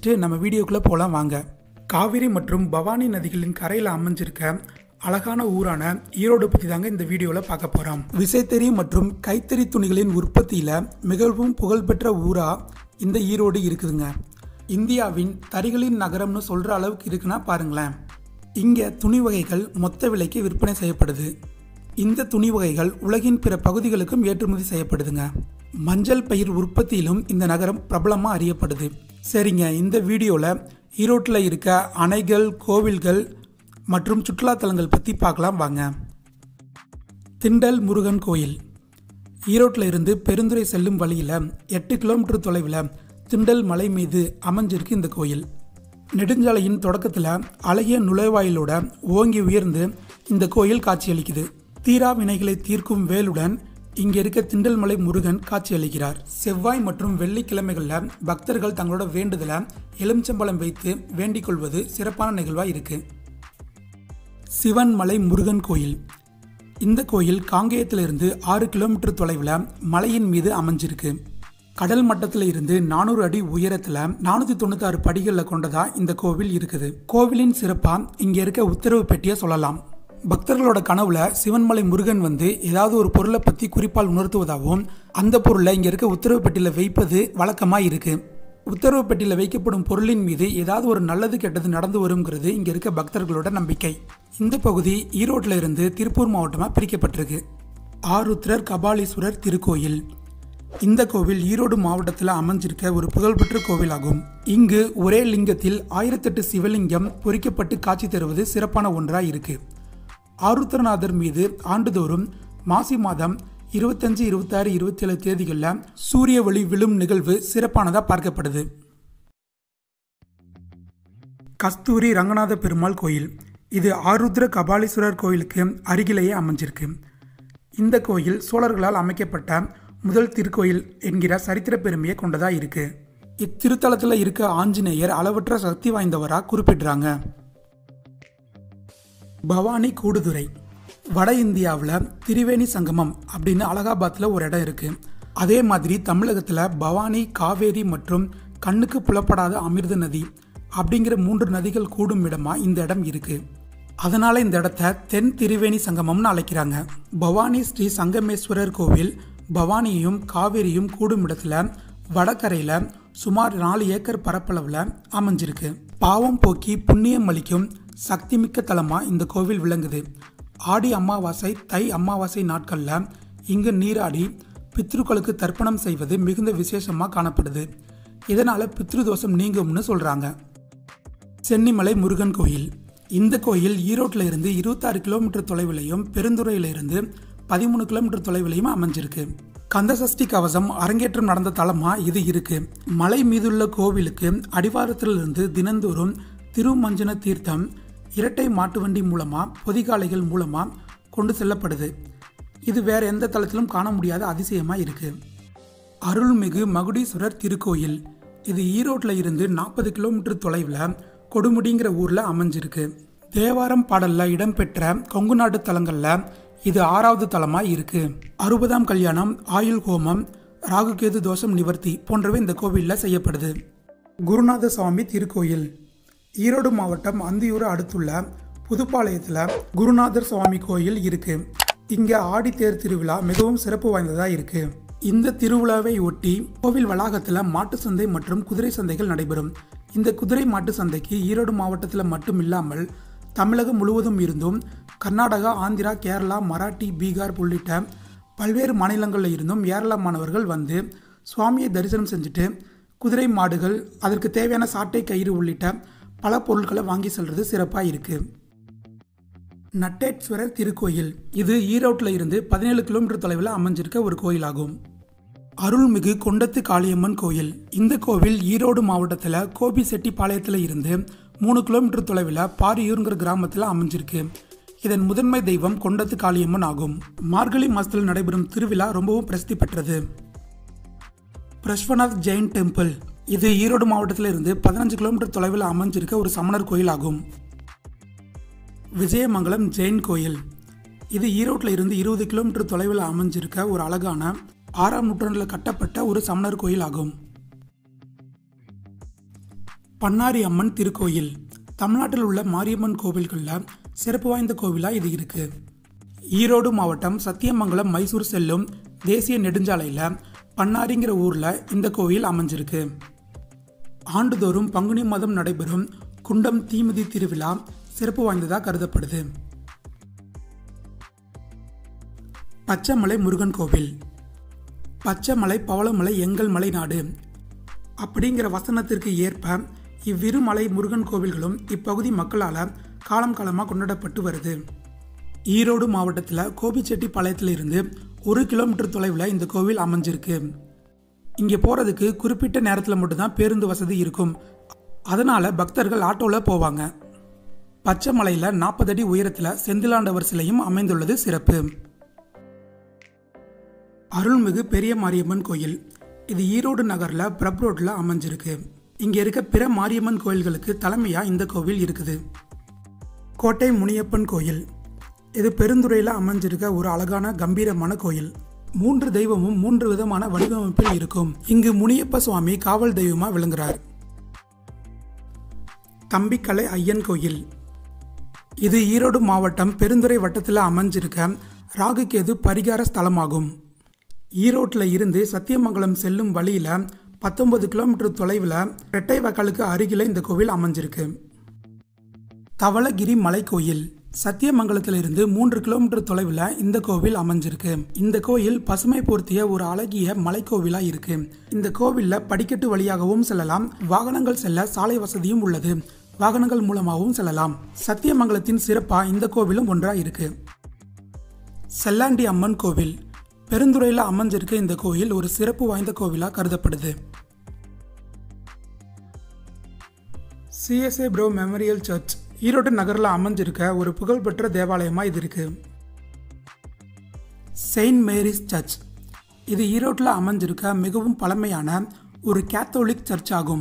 first நம்ம வீடியோக்குள்ளே போகலாம் வாங்க காவிரி மற்றும் பவானி நதிகளின் கரையில் அமைஞ்சிருக்க அழகான ஊரான ஈரோடு பற்றி தாங்க இந்த வீடியோவில் பார்க்க போகிறோம் விசைத்தறி மற்றும் கைத்தறி துணிகளின் உற்பத்தியில் மிகவும் புகழ்பெற்ற ஊரா இந்த ஈரோடு இருக்குதுங்க இந்தியாவின் தறிகளின் நகரம்னு சொல்கிற அளவுக்கு இருக்குன்னா பாருங்களேன் இங்கே துணி வகைகள் மொத்த விலைக்கு விற்பனை செய்யப்படுது இந்த துணி வகைகள் உலகின் பிற பகுதிகளுக்கும் ஏற்றுமதி செய்யப்படுதுங்க மஞ்சள் பயிர் உற்பத்தியிலும் இந்த நகரம் பிரபலமாக அறியப்படுது சரிங்க இந்த வீடியோவில் ஈரோட்டில் இருக்க அணைகள் கோவில்கள் மற்றும் சுற்றுலாத்தலங்கள் பற்றி பார்க்கலாம் வாங்க திண்டல் முருகன் கோயில் ஈரோட்டில் இருந்து பெருந்துறை செல்லும் வழியில் எட்டு கிலோமீட்டர் தொலைவில் திண்டல் மலை மீது அமைஞ்சிருக்கு இந்த கோயில் நெடுஞ்சாலையின் தொடக்கத்தில் அழகிய நுழைவாயிலோட ஓங்கி உயர்ந்து இந்த கோயில் காட்சியளிக்குது தீரா வினைகளை தீர்க்கும் வேலுடன் இங்க இருக்க திண்டல்மலை முருகன் காட்சியளிக்கிறார் செவ்வாய் மற்றும் வெள்ளிக்கிழமைகளில் பக்தர்கள் தங்களோட வேண்டுதலை எலுமிச்சம்பழம் வைத்து வேண்டிக் கொள்வது சிறப்பான நிகழ்வாக இருக்கு சிவன் மலை முருகன் கோயில் இந்த கோயில் காங்கேயத்திலிருந்து ஆறு கிலோமீட்டர் தொலைவில் மலையின் மீது அமைஞ்சிருக்கு கடல் மட்டத்தில் இருந்து நானூறு அடி உயரத்தில் நானூற்றி தொண்ணூத்தாறு படிகளில் கொண்டதா இந்த கோவில் இருக்குது கோவிலின் சிறப்பாக இங்கே இருக்க உத்தரவு பெட்டியை சொல்லலாம் பக்தர்களோட கனவுல சிவன்மலை முருகன் வந்து ஏதாவது ஒரு பொருளை பற்றி குறிப்பால் உணர்த்துவதாகவும் அந்த பொருளை இங்கே இருக்க உத்தரவு பெட்டியில் வைப்பது வழக்கமாக இருக்கு உத்தரவு பெட்டியில் வைக்கப்படும் பொருளின் மீது ஏதாவது ஒரு நல்லது கெட்டது நடந்து வருங்கிறது இங்கே இருக்க பக்தர்களோட நம்பிக்கை இந்த பகுதி ஈரோட்டில் இருந்து திருப்பூர் மாவட்டமாக பிரிக்கப்பட்டிருக்கு ஆருத்ரர் கபாலீஸ்வரர் திருக்கோயில் இந்த கோவில் ஈரோடு மாவட்டத்தில் அமைஞ்சிருக்க ஒரு புகழ்பெற்ற கோவிலாகும் இங்கு ஒரே லிங்கத்தில் ஆயிரத்தெட்டு சிவலிங்கம் பொறிக்கப்பட்டு காட்சி தருவது சிறப்பான ஒன்றாக இருக்கு ஆருத்ரநாதர் மீது ஆண்டுதோறும் மாசி மாதம் இருபத்தஞ்சு இருபத்தாறு இருபத்தி ஏழு தேதிகளில் சூரிய ஒளி விழும் நிகழ்வு சிறப்பானதாக பார்க்கப்படுது கஸ்தூரி ரங்கநாத பெருமாள் கோயில் இது ஆருத்ர கபாலீஸ்வரர் கோயிலுக்கு அருகிலேயே அமைஞ்சிருக்கு இந்த கோயில் சோழர்களால் அமைக்கப்பட்ட முதல் திருக்கோயில் என்கிற சரித்திர பெருமையை கொண்டதா இருக்கு இத்திருத்தலத்தில் இருக்க ஆஞ்சநேயர் அளவற்ற சக்தி வாய்ந்தவராக குறிப்பிடுறாங்க பவானி கூடுதுறை வட இந்தியாவில் திரிவேணி சங்கமம் அப்படின்னு அலகாபாத்தில் ஒரு இடம் இருக்கு அதே மாதிரி தமிழகத்தில் பவானி காவேரி மற்றும் கண்ணுக்கு புலப்படாத அமிர்த நதி அப்படிங்கிற மூன்று நதிகள் கூடும் இடமா இந்த இடம் இருக்கு அதனால இந்த இடத்த தென் திரிவேணி சங்கமம்னு அழைக்கிறாங்க பவானி ஸ்ரீ சங்கமேஸ்வரர் கோவில் பவானியும் காவேரியும் கூடும் இடத்துல வடகரையில் சுமார் நாலு ஏக்கர் பரப்பளவில் அமைஞ்சிருக்கு பாவம் போக்கி புண்ணியம் அளிக்கும் சக்திமிக்க தலமாக இந்த கோவில் விளங்குது ஆடி அமாவாசை தை அமாவாசை நாட்களில் இங்கு நீராடி பித்ருக்களுக்கு தர்ப்பணம் செய்வது மிகுந்த விசேஷமாக காணப்படுது இதனால் பித்ருதோஷம் நீங்கும்னு சொல்கிறாங்க சென்னிமலை முருகன் கோயில் இந்த கோயில் ஈரோட்டில் இருந்து இருபத்தாறு கிலோமீட்டர் தொலைவிலையும் பெருந்துறையில இருந்து பதிமூணு கிலோமீட்டர் தொலைவிலையும் அமைஞ்சிருக்கு கந்தசஷ்டி கவசம் அரங்கேற்றம் நடந்த தலமா இது இருக்கு மலை மீதுள்ள கோவிலுக்கு அடிவாரத்திலிருந்து தினந்தோறும் திருமஞ்சன தீர்த்தம் இரட்டை மாட்டு வண்டி மூலமா பொதிகாலைகள் மூலமா கொண்டு செல்லப்படுது இது வேற எந்த தளத்திலும் காண முடியாத அதிசயமா இருக்கு அருள்மிகு மகுடீஸ்வரர் திருக்கோயில் இது ஈரோட்டில் இருந்து நாற்பது கிலோமீட்டர் தொலைவில் கொடுமுடிங்கிற ஊரில் அமைஞ்சிருக்கு தேவாரம் பாடலில் இடம்பெற்ற கொங்கு நாட்டு தலங்களில் இது ஆறாவது தலமாக இருக்கு அறுபதாம் கல்யாணம் ஆயுள் ஹோமம் ராகுகேது தோஷம் நிவர்த்தி போன்றவை இந்த கோவிலில் செய்யப்படுது குருநாத சுவாமி திருக்கோயில் ஈரோடு மாவட்டம் அந்தியூர் அடுத்துள்ள புதுப்பாளையத்தில் குருநாதர் சுவாமி கோயில் இருக்கு இங்க ஆடித்தேர் திருவிழா மிகவும் சிறப்பு வாய்ந்ததா இருக்கு இந்த திருவிழாவை ஒட்டி கோவில் வளாகத்தில் மாட்டு சந்தை மற்றும் குதிரை சந்தைகள் நடைபெறும் இந்த குதிரை மாட்டு சந்தைக்கு ஈரோடு மாவட்டத்தில் மட்டும் இல்லாமல் தமிழகம் முழுவதும் இருந்தும் கர்நாடகா ஆந்திரா கேரளா மராட்டி பீகார் உள்ளிட்ட பல்வேறு மாநிலங்களில் இருந்தும் ஏராளமானவர்கள் வந்து சுவாமியை தரிசனம் செஞ்சுட்டு குதிரை மாடுகள் அதற்கு தேவையான சாட்டை கயிறு உள்ளிட்ட பல பொருட்களை வாங்கி செல்றது சிறப்பாக இருக்கு நட்டேஸ்வரர் திருக்கோயில் இது ஈரோட்டில் இருந்து பதினேழு கிலோமீட்டர் தொலைவில் அமைஞ்சிருக்க ஒரு கோயிலாகும் அருள்மிகு கொண்டத்து காளியம்மன் கோயில் இந்த கோவில் ஈரோடு மாவட்டத்தில் கோபிசெட்டிப்பாளையத்தில் இருந்து மூணு கிலோமீட்டர் தொலைவில் பாரியூருங்கிற கிராமத்தில் அமைஞ்சிருக்கு இதன் முதன்மை தெய்வம் கொண்டத்து காளியம்மன் ஆகும் மார்கழி மாதத்தில் நடைபெறும் திருவிழா ரொம்பவும் பிரசித்தி பெற்றது பிரஷ்வநாத் ஜெயின் டெம்பிள் இது ஈரோடு மாவட்டத்தில் இருந்து பதினஞ்சு கிலோமீட்டர் தொலைவில் அமைஞ்சிருக்க ஒரு சமணர் கோயில் ஆகும் விஜயமங்கலம் ஜெயின் கோயில் இது ஈரோட்டில் இருந்து இருபது கிலோமீட்டர் தொலைவில் அமைஞ்சிருக்க ஒரு அழகான ஆறாம் நூற்றாண்டில் கட்டப்பட்ட ஒரு சமணர் கோயில் ஆகும் பண்ணாரி அம்மன் திருக்கோயில் தமிழ்நாட்டில் உள்ள மாரியம்மன் கோவில்களில் சிறப்பு வாய்ந்த கோவிலாக இது இருக்கு ஈரோடு மாவட்டம் சத்தியமங்கலம் மைசூர் செல்லும் தேசிய நெடுஞ்சாலையில் பண்ணாரிங்கிற ஊரில் இந்த கோவில் அமைஞ்சிருக்கு ஆண்டுதோறும் பங்குனி மாதம் நடைபெறும் குண்டம் தீமிதி திருவிழா சிறப்பு வாய்ந்ததாக கருதப்படுது பச்சைமலை முருகன் கோவில் பச்சைமலை பவளமலை எங்கள் மலை நாடு அப்படிங்கிற வசனத்திற்கு ஏற்ப இவ்விரு மலை முருகன் கோவில்களும் இப்பகுதி மக்களால் காலம் காலமாக கொண்டாடப்பட்டு வருது ஈரோடு மாவட்டத்தில் கோபிச்செட்டிப்பாளையத்தில் இருந்து ஒரு கிலோமீட்டர் தொலைவில் இந்த கோவில் அமைஞ்சிருக்கு இங்கே போகிறதுக்கு குறிப்பிட்ட நேரத்தில் மட்டும்தான் பேருந்து வசதி இருக்கும் அதனால் பக்தர்கள் ஆட்டோவில் போவாங்க பச்சை மலையில் நாற்பது அடி உயரத்தில் செந்திலாண்டவர் சிலையும் அமைந்துள்ளது சிறப்பு அருள்மிகு பெரிய மாரியம்மன் கோயில் இது ஈரோடு நகரில் பிரப் ரோட்டில் அமைஞ்சிருக்கு இங்கே இருக்க பிற மாரியம்மன் கோயில்களுக்கு தலைமையாக இந்த கோவில் இருக்குது கோட்டை முனியப்பன் கோயில் இது பெருந்துறையில் அமைஞ்சிருக்க ஒரு அழகான கம்பீரமான கோயில் மூன்று தெய்வமும் மூன்று விதமான வடிவமைப்பில் இருக்கும் இங்கு முனியப்ப சுவாமி காவல் தெய்வமாக விளங்குறார் தம்பிக்கலை ஐயன் கோயில் இது ஈரோடு மாவட்டம் பெருந்துறை வட்டத்தில் அமைஞ்சிருக்க ராகுகேது பரிகார ஸ்தலமாகும் ஈரோட்டில் இருந்து சத்தியமங்கலம் செல்லும் வழியில் பத்தொன்பது கிலோமீட்டர் தொலைவில் ரெட்டை வக்காலுக்கு அருகில் இந்த கோவில் அமைஞ்சிருக்கு தவளகிரி மலை கோயில் சத்தியமங்கலத்திலிருந்து மூன்று கிலோமீட்டர் தொலைவில் இந்த கோவில் அமைஞ்சிருக்கு இந்த கோயில் பசுமை பொருத்திய ஒரு அழகிய மலைக்கோவிலா இருக்கு இந்த கோவில்ல படிக்கட்டு வழியாகவும் செல்லலாம் வாகனங்கள் செல்ல சாலை வசதியும் உள்ளது வாகனங்கள் மூலமாகவும் செல்லலாம் சத்தியமங்கலத்தின் சிறப்பா இந்த கோவிலும் ஒன்றா இருக்கு செல்லாண்டி அம்மன் கோவில் பெருந்துறையில் அமைஞ்சிருக்க இந்த கோயில் ஒரு சிறப்பு வாய்ந்த கோவிலாக கருதப்படுது CSA Brough memorial church Erode நகரில் அமைஞ்சிருக்க ஒரு புகழ்பெற்ற தேவாலயமாக இது இருக்கு செயின்ட் மேரிஸ் சர்ச் இது ஈரோட்டில் அமைஞ்சிருக்க மிகவும் பழமையான ஒரு கேத்தோலிக் சர்ச் ஆகும்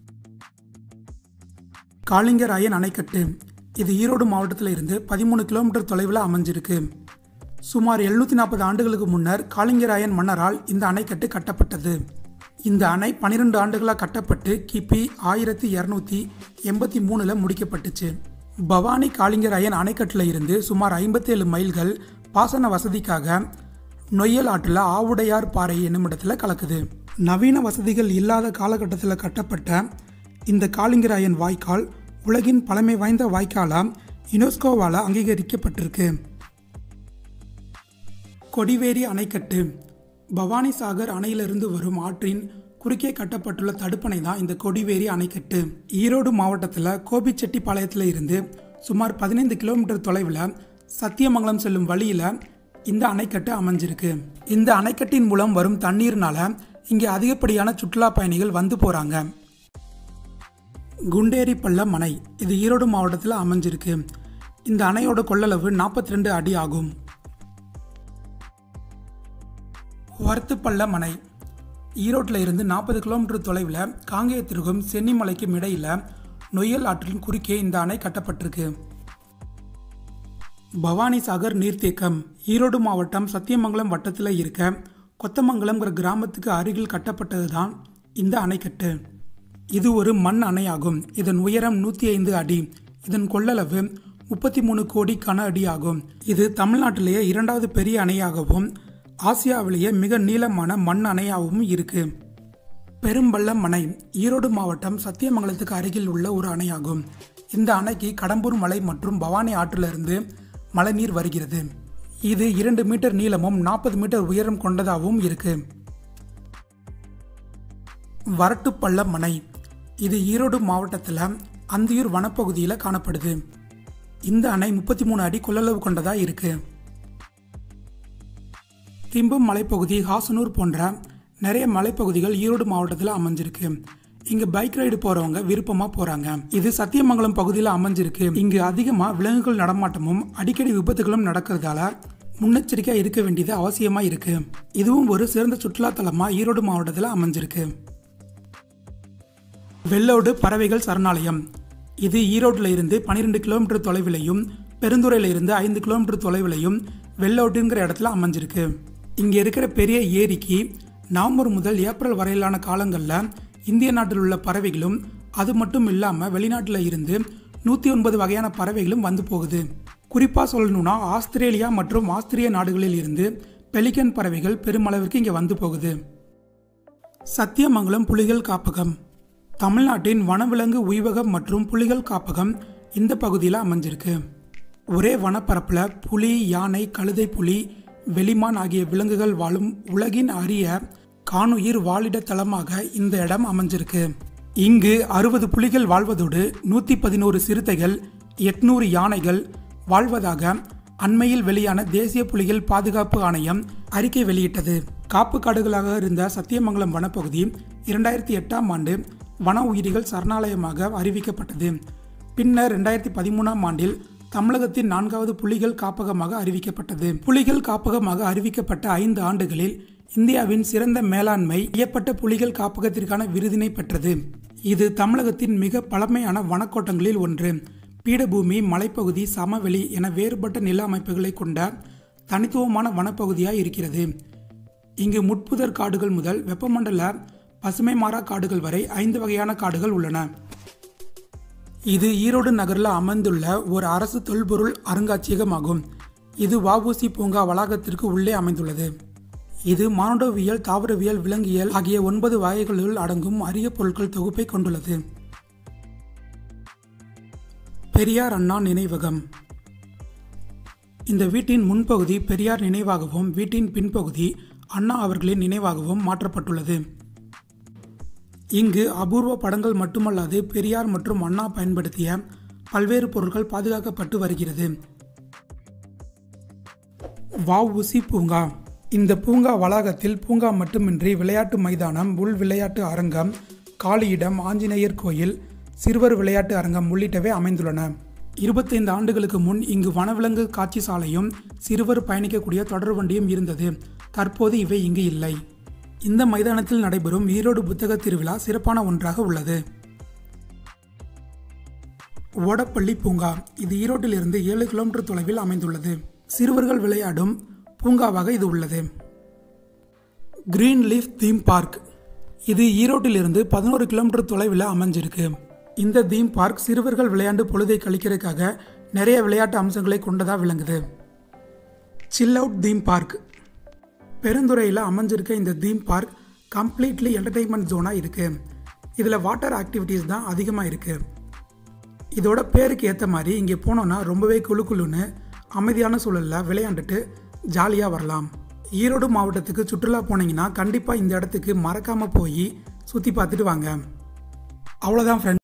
காளிங்கராயன் அணைக்கட்டு இது ஈரோடு மாவட்டத்தில் இருந்து பதிமூணு கிலோமீட்டர் தொலைவில் அமைஞ்சிருக்கு சுமார் எழுநூற்றி நாற்பது ஆண்டுகளுக்கு முன்னர் காளிங்கராயன் மன்னரால் இந்த அணைக்கட்டு கட்டப்பட்டது இந்த அணை பன்னிரெண்டு ஆண்டுகளாக கட்டப்பட்டு கிபி ஆயிரத்தி இரநூத்தி எண்பத்தி மூணில் முடிக்கப்பட்டுச்சு பவானி காளிங்கராயன் அணைக்கட்டில் இருந்து சுமார் ஐம்பத்தேழு மைல்கள் பாசன வசதிக்காக நொய்யல் ஆற்றில் ஆவுடையார் பாறை என்னும் இடத்துல கலக்குது நவீன வசதிகள் இல்லாத காலகட்டத்தில் கட்டப்பட்ட இந்த காளிங்கராயன் வாய்க்கால் உலகின் பழமை வாய்ந்த வாய்க்காலாக யுனெஸ்கோவால் அங்கீகரிக்கப்பட்டிருக்கு கொடிவேரி அணைக்கட்டு பவானி சாகர் அணையிலிருந்து வரும் ஆற்றின் குறுக்கே கட்டப்பட்டுள்ள தடுப்பணை தான் இந்த கொடிவேரி அணைக்கட்டு ஈரோடு மாவட்டத்தில் கோபிச்செட்டிப்பாளையத்தில் இருந்து சுமார் பதினைந்து கிலோமீட்டர் தொலைவில் சத்தியமங்கலம் செல்லும் வழியில் இந்த அணைக்கட்டு அமைஞ்சிருக்கு இந்த அணைக்கட்டின் மூலம் வரும் தண்ணீர்னால இங்கே அதிகப்படியான சுற்றுலா பயணிகள் வந்து போகிறாங்க குண்டேரி பள்ளம் அணை இது ஈரோடு மாவட்டத்தில் அமைஞ்சிருக்கு இந்த அணையோட கொள்ளளவு நாற்பத்தி ரெண்டு அடி ஆகும் வரத்துப்பள்ளம் அணை ஈரோட்டில் இருந்து நாற்பது கிலோமீட்டர் தொலைவில் காங்கேயத்திற்கும் சென்னிமலைக்கும் இடையில் நொய்யல் ஆற்றின் குறுக்கே இந்த அணை கட்டப்பட்டிருக்கு பவானி சாகர் நீர்த்தேக்கம் ஈரோடு மாவட்டம் சத்தியமங்கலம் வட்டத்தில் இருக்க கொத்தமங்கலம்ங்கிற கிராமத்துக்கு அருகில் கட்டப்பட்டது தான் இந்த அணைக்கட்டு இது ஒரு மண் அணையாகும் இதன் உயரம் நூற்றி ஐந்து அடி இதன் கொள்ளளவு முப்பத்தி மூணு கோடி கன அடி ஆகும் இது தமிழ்நாட்டிலேயே இரண்டாவது பெரிய அணையாகவும் ஆசியாவிலேயே மிக நீளமான மண் அணையாகவும் இருக்கு பெரும்பள்ளம் அணை ஈரோடு மாவட்டம் சத்தியமங்கலத்துக்கு அருகில் உள்ள ஒரு அணையாகும் இந்த அணைக்கு கடம்பூர் மலை மற்றும் பவானி ஆற்றிலிருந்து மழைநீர் வருகிறது இது இரண்டு மீட்டர் நீளமும் நாற்பது மீட்டர் உயரம் கொண்டதாகவும் இருக்கு வரட்டுப்பள்ளம் அணை இது ஈரோடு மாவட்டத்தில் அந்தியூர் வனப்பகுதியில் காணப்படுது இந்த அணை முப்பத்தி மூணு அடி கொள்ளளவு கொண்டதா இருக்கு திம்பம் மலைப்பகுதி ஹாசனூர் போன்ற நிறைய மலைப்பகுதிகள் ஈரோடு மாவட்டத்தில் அமைஞ்சிருக்கு இங்க பைக் ரைடு போறவங்க விருப்பமா போறாங்க இது சத்தியமங்கலம் பகுதியில் அமைஞ்சிருக்கு இங்கு அதிகமா விலங்குகள் நடமாட்டமும் அடிக்கடி விபத்துகளும் நடக்கிறதால முன்னெச்சரிக்கையா இருக்க வேண்டியது அவசியமா இருக்கு இதுவும் ஒரு சிறந்த சுற்றுலா தலமா ஈரோடு மாவட்டத்தில் அமைஞ்சிருக்கு வெள்ளோடு பறவைகள் சரணாலயம் இது ஈரோட்டில் இருந்து பன்னிரெண்டு கிலோமீட்டர் தொலைவிலையும் பெருந்துறையில இருந்து ஐந்து கிலோமீட்டர் தொலைவிலையும் வெள்ளோட்டுங்கிற இடத்துல அமைஞ்சிருக்கு இங்கே இருக்கிற பெரிய ஏரிக்கு நவம்பர் முதல் ஏப்ரல் வரையிலான காலங்களில் இந்திய நாட்டில் உள்ள பறவைகளும் அது மட்டும் இல்லாமல் வெளிநாட்டில் இருந்து நூற்றி ஒன்பது வகையான பறவைகளும் வந்து போகுது குறிப்பாக சொல்லணும்னா ஆஸ்திரேலியா மற்றும் ஆஸ்திரிய நாடுகளில் இருந்து பெலிகன் பறவைகள் பெருமளவிற்கு இங்கே வந்து போகுது சத்தியமங்கலம் புலிகள் காப்பகம் தமிழ்நாட்டின் வனவிலங்கு உய்வகம் மற்றும் புலிகள் காப்பகம் இந்த பகுதியில் அமைஞ்சிருக்கு ஒரே வனப்பரப்பில் புலி யானை கழுதை புலி வெளிமான் ஆகிய விலங்குகள் வாழும் உலகின் அரிய காணுயிர் வாழிட தலமாக இந்த இடம் அமைஞ்சிருக்கு இங்கு அறுபது புலிகள் வாழ்வதோடு நூற்றி பதினோரு சிறுத்தைகள் எட்நூறு யானைகள் வாழ்வதாக அண்மையில் வெளியான தேசிய புலிகள் பாதுகாப்பு ஆணையம் அறிக்கை வெளியிட்டது காப்பு காடுகளாக இருந்த சத்தியமங்கலம் வனப்பகுதி இரண்டாயிரத்தி எட்டாம் ஆண்டு வன உயிரிகள் சரணாலயமாக அறிவிக்கப்பட்டது பின்னர் ரெண்டாயிரத்தி பதிமூணாம் ஆண்டில் தமிழகத்தின் நான்காவது புலிகள் காப்பகமாக அறிவிக்கப்பட்டது புலிகள் காப்பகமாக அறிவிக்கப்பட்ட ஐந்து ஆண்டுகளில் இந்தியாவின் சிறந்த மேலாண்மை செய்யப்பட்ட புலிகள் காப்பகத்திற்கான விருதினை பெற்றது இது தமிழகத்தின் மிக பழமையான வனக்கோட்டங்களில் ஒன்று பீடபூமி மலைப்பகுதி சமவெளி என வேறுபட்ட நில அமைப்புகளை கொண்ட தனித்துவமான வனப்பகுதியாக இருக்கிறது இங்கு முட்புதர் காடுகள் முதல் வெப்பமண்டல பசுமை மாறா காடுகள் வரை ஐந்து வகையான காடுகள் உள்ளன இது ஈரோடு நகரில் அமைந்துள்ள ஒரு அரசு தொல்பொருள் அருங்காட்சியகமாகும் இது வஉசி பூங்கா வளாகத்திற்கு உள்ளே அமைந்துள்ளது இது மானுடவியல் தாவரவியல் விலங்கியல் ஆகிய ஒன்பது வகைகளுள் அடங்கும் அரிய பொருட்கள் தொகுப்பை கொண்டுள்ளது பெரியார் அண்ணா நினைவகம் இந்த வீட்டின் முன்பகுதி பெரியார் நினைவாகவும் வீட்டின் பின்பகுதி அண்ணா அவர்களின் நினைவாகவும் மாற்றப்பட்டுள்ளது இங்கு அபூர்வ படங்கள் மட்டுமல்லாது பெரியார் மற்றும் அண்ணா பயன்படுத்திய பல்வேறு பொருட்கள் பாதுகாக்கப்பட்டு வருகிறது வஉசி பூங்கா இந்த பூங்கா வளாகத்தில் பூங்கா மட்டுமின்றி விளையாட்டு மைதானம் உள் விளையாட்டு அரங்கம் காளியிடம் ஆஞ்சநேயர் கோயில் சிறுவர் விளையாட்டு அரங்கம் உள்ளிட்டவை அமைந்துள்ளன இருபத்தைந்து ஆண்டுகளுக்கு முன் இங்கு வனவிலங்கு காட்சி சாலையும் சிறுவர் பயணிக்கக்கூடிய தொடர் வண்டியும் இருந்தது தற்போது இவை இங்கு இல்லை இந்த மைதானத்தில் நடைபெறும் ஈரோடு புத்தக திருவிழா சிறப்பான ஒன்றாக உள்ளது ஓடப்பள்ளி பூங்கா இது ஈரோட்டிலிருந்து ஏழு கிலோமீட்டர் தொலைவில் அமைந்துள்ளது சிறுவர்கள் விளையாடும் பூங்காவாக இது உள்ளது கிரீன் லீஃப் தீம் பார்க் இது ஈரோட்டிலிருந்து பதினோரு கிலோமீட்டர் தொலைவில் அமைஞ்சிருக்கு இந்த தீம் பார்க் சிறுவர்கள் விளையாண்டு பொழுதை கழிக்கிறதுக்காக நிறைய விளையாட்டு அம்சங்களை கொண்டதாக விளங்குது சில் அவுட் தீம் பார்க் பெருந்துறையில் அமைஞ்சிருக்க இந்த தீம் பார்க் கம்ப்ளீட்லி என்டர்டெயின்மெண்ட் ஜோனாக இருக்குது இதில் வாட்டர் ஆக்டிவிட்டீஸ் தான் அதிகமாக இருக்குது இதோட பேருக்கு ஏற்ற மாதிரி இங்கே போனோன்னா ரொம்பவே குழு குழுன்னு அமைதியான சூழலில் விளையாண்டுட்டு ஜாலியாக வரலாம் ஈரோடு மாவட்டத்துக்கு சுற்றுலா போனீங்கன்னா கண்டிப்பாக இந்த இடத்துக்கு மறக்காமல் போய் சுற்றி பார்த்துட்டு வாங்க அவ்வளோதான் ஃப்ரெண்ட்